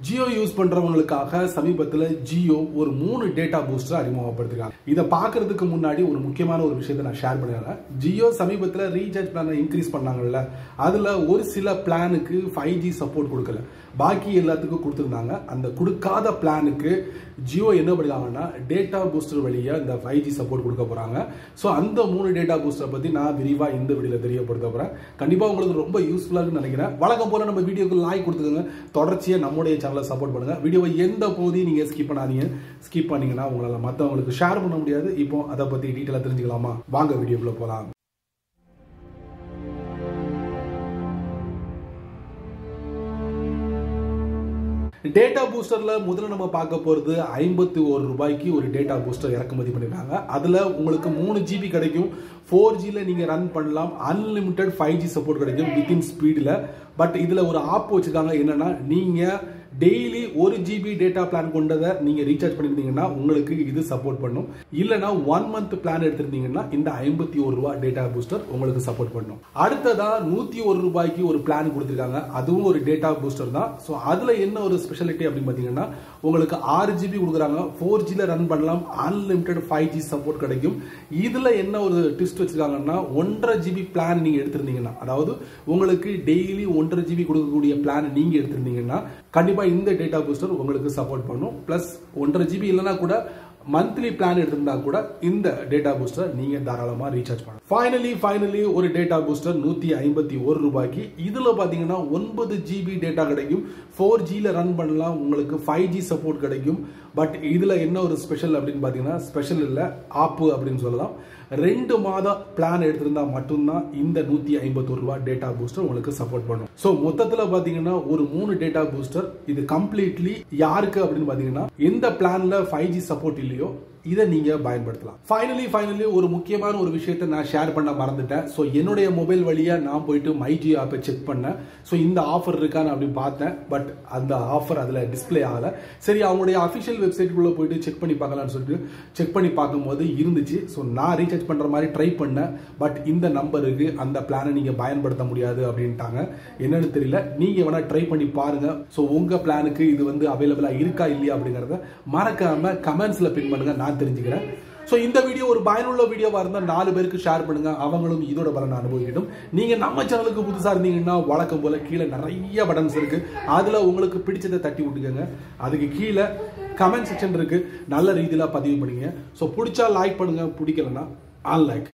Jio use பண்றவங்களுக்காக சமீபத்தில் ஜியோ ஒரு மூணு டேட்டா பூஸ்டர் அறிமுகப்படுத்திருக்காங்க இதை பார்க்கறதுக்கு முன்னாடி ஒரு முக்கியமான ஒரு விஷயத்தை நான் ஷேர் பண்ணிடுறேன் ஜியோ சமீபத்தில் ரீசார்ஜ் பிளானை இன்க்ரீஸ் பண்ணாங்கல்ல அதுல ஒரு சில பிளானுக்கு ஃபைவ் ஜி சப்போர்ட் கொடுக்கல பாக்கி எல்லாத்துக்கும் கொடுத்துருந்தாங்க அந்த கொடுக்காத பிளானுக்கு ஜியோ என்ன பண்ணிருக்காங்கன்னா டேட்டா பூஸ்டர் வழியா இந்த ஃபைவ் ஜி சப்போர்ட் கொடுக்க போறாங்க ஸோ அந்த மூணு டேட்டா பூஸ்டர் பத்தி நான் விரிவா இந்த வீடியோல தெரியப்படுத்த போறேன் கண்டிப்பா உங்களுக்கு ரொம்ப யூஸ்ஃபுல்லா இருக்குன்னு நினைக்கிறேன் வழக்கம் போல நம்ம வீடியோக்கு லாய்க் கொடுத்துக்கோங்க தொடர்ச்சியா நம்முடைய சேனலை சப்போர்ட் பண்ணுங்க வீடியோவை எந்த பகுதியும் நீங்க ஸ்கிப் பண்ணாதீங்க ஸ்கிப் பண்ணீங்கன்னா உங்களால மற்றவங்களுக்கு ஷேர் பண்ண முடியாது இப்போ அதை பத்தி டீட்டெயிலாக தெரிஞ்சுக்கலாமா வாங்க வீடியோக்குள்ள போலாம் டேட்டா பூஸ்டர்ல முதல்ல நம்ம பார்க்க போறது ஐம்பத்தி ஒரு ரூபாய்க்கு ஒரு டேட்டா பூஸ்டர் இறக்குமதி பண்ணிருக்காங்க அதுல உங்களுக்கு மூணு ஜிபி கிடைக்கும் ஃபோர் ஜியில் நீங்கள் ரன் பண்ணலாம் அன்லிமிட்டெட் ஃபைவ் ஜி சப்போர்ட் கிடைக்கும் வித்தின் ஸ்பீடில் பட் இதில் ஒரு ஆப் வச்சுருக்காங்க என்னன்னா நீங்கள் டெய்லி ஒரு ஜிபி டேட்டா பிளான் கொண்டதை நீங்கள் ரீசார்ஜ் பண்ணியிருந்தீங்கன்னா உங்களுக்கு இது சப்போர்ட் பண்ணும் இல்லைனா ஒன் மந்த் பிளான் எடுத்திருந்தீங்கன்னா இந்த ஐம்பத்தி ஒரு ரூபா டேட்டா பூஸ்டர் உங்களுக்கு சப்போர்ட் பண்ணும் அடுத்ததா நூற்றி ஒரு ரூபாய்க்கு ஒரு பிளான் கொடுத்துருக்காங்க அதுவும் ஒரு டேட்டா பூஸ்டர் தான் ஸோ அதில் என்ன ஒரு ஸ்பெஷாலிட்டி அப்படின்னு பார்த்தீங்கன்னா உங்களுக்கு ஆறு ஜிபி கொடுக்குறாங்க ஃபோர் ஜியில் ரன் பண்ணலாம் அன்லிமிட்டெட் ஃபைவ் ஜி சப்போர்ட் கிடைக்கும் இதில் என்ன ஒரு ட்விஸ்ட் வச்சிருக்காங்கன்னா ஒன்றரை ஜிபி பிளான் நீங்கள் எடுத்திருந்தீங்கன்னா அதாவது உங்களுக்கு டெய்லி ஒன்றரை ஜிபி கொடுக்கக்கூடிய பிளான் நீங்கள் எடுத்திருந்தீங்கன்னா கண்டிப்பாக இந்த டேட்டா பூஸ்டர் உங்களுக்கு சப்போர்ட் பண்ணும் ப்ளஸ் ஒன்றரை ஜிபி இல்லைனா கூட மந்த்லி பிளான் எடுத்திருந்தா கூட இந்த டேட்டா பூஸ்டர் நீங்க தாராளமா ரீசார்ஜ் பண்ணலாம் ஃபைனலி ஃபைனலி ஒரு டேட்டா பூஸ்டர் நூத்தி ஐம்பத்தி ஒரு ரூபாய்க்கு இதுல பாத்தீங்கன்னா ஒன்பது ஜிபி டேட்டா கிடைக்கும் ஃபோர் ஜியில் ரன் பண்ணலாம் உங்களுக்கு ஃபைவ் ஜி சப்போர்ட் கிடைக்கும் பட் இதுல என்ன ஒரு ஸ்பெஷல் அப்படின்னு பாத்தீங்கன்னா ஸ்பெஷல் இல்லை ஆப்பு அப்படின்னு சொல்லலாம் ரெண்டு மாத பிளான் எடுத்திருந்தா மட்டும்தான் இந்த நூத்தி ஐம்பத்தொரு ரூபாய் டேட்டா பூஸ்டர் உங்களுக்கு சப்போர்ட் பண்ணும் ஸோ மொத்தத்தில் பாத்தீங்கன்னா ஒரு மூணு டேட்டா பூஸ்டர் இது கம்ப்ளீட்லி யாருக்கு அப்படின்னு பாத்தீங்கன்னா எந்த பிளான்ல ஃபைவ் ஜி சப்போர்ட் இல்லையோ இதை நீங்க பயன்படுத்தலாம் ஃபைனலி ஃபைனலி ஒரு முக்கியமான ஒரு விஷயத்தை நான் ஷேர் பண்ண மறந்துட்டேன் ஸோ என்னுடைய மொபைல் வழியா நான் போயிட்டு மைஜி ஆப்பை செக் பண்ணேன் ஸோ இந்த ஆஃபர் இருக்கான்னு அப்படின்னு பார்த்தேன் பட் அந்த ஆஃபர் அதில் டிஸ்பிளே ஆகல சரி அவங்களுடைய அஃபிஷியல் வெப்சைட்டுக்குள்ள போயிட்டு செக் பண்ணி பார்க்கலாம்னு சொல்லிட்டு செக் பண்ணி பார்க்கும்போது இருந்துச்சு ஸோ நான் ரீசார்ஜ் பண்ற மாதிரி ட்ரை பண்ணேன் பட் இந்த நம்பருக்கு அந்த பிளானை நீங்க பயன்படுத்த முடியாது அப்படின்ட்டாங்க என்னன்னு தெரியல நீங்க வேணா ட்ரை பண்ணி பாருங்க ஸோ உங்க பிளானுக்கு இது வந்து அவைலபிளா இருக்கா இல்லையா அப்படிங்கறத மறக்காம கமெண்ட்ஸ்ல பின் பண்ணுங்க நான் தெரிஞ்சுக்கிறேன் ஸோ இந்த வீடியோ ஒரு பயனுள்ள வீடியோவா இருந்தால் நாலு பேருக்கு ஷேர் பண்ணுங்க அவங்களும் இதோட பலனை அனுபவிக்கட்டும் நீங்க நம்ம சேனலுக்கு புதுசா இருந்தீங்கன்னா வழக்கம் போல கீழே நிறைய பட்டன்ஸ் இருக்கு அதுல உங்களுக்கு பிடிச்சதை தட்டி விட்டுக்கோங்க அதுக்கு கீழே கமெண்ட் செக்ஷன் இருக்கு நல்ல ரீதியில பதிவு பண்ணுங்க ஸோ பிடிச்சா லைக் பண்ணுங்க பிடிக்கலன்னா அன்லைக்